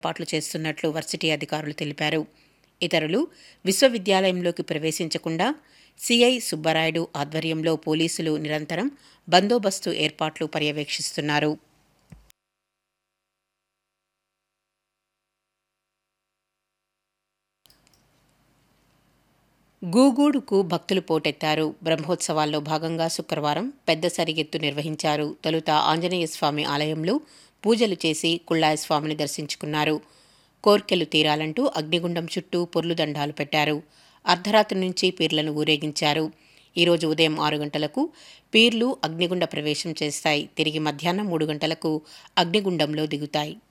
ఏర్పాట్లు చేస్తున్నట్లు వర్సిటీ అధికారులు తెలిపారు ఇతరులు విశ్వవిద్యాలయంలోకి ప్రవేశించకుండా సిఐ సుబ్బరాయుడు ఆధ్వర్యంలో పోలీసులు నిరంతరం బందోబస్తు ఏర్పాట్లు పర్యవేక్షిస్తున్నారు గూగూడుకు భక్తులు పోటెత్తారు బ్రహ్మోత్సవాల్లో భాగంగా శుక్రవారం పెద్ద సరిగెత్తు నిర్వహించారు తొలుత ఆంజనేయ స్వామి ఆలయంలో పూజలు చేసి కుళ్ళాయ స్వామిని దర్శించుకున్నారు కోర్కెలు తీరాలంటూ అగ్నిగుండం చుట్టూ పొర్లు దండాలు పెట్టారు అర్ధరాత్రి నుంచి పీర్లను ఊరేగించారు ఈరోజు ఉదయం ఆరు గంటలకు పీర్లు అగ్నిగుండ ప్రవేశం చేస్తాయి తిరిగి మధ్యాహ్నం మూడు గంటలకు అగ్నిగుండంలో దిగుతాయి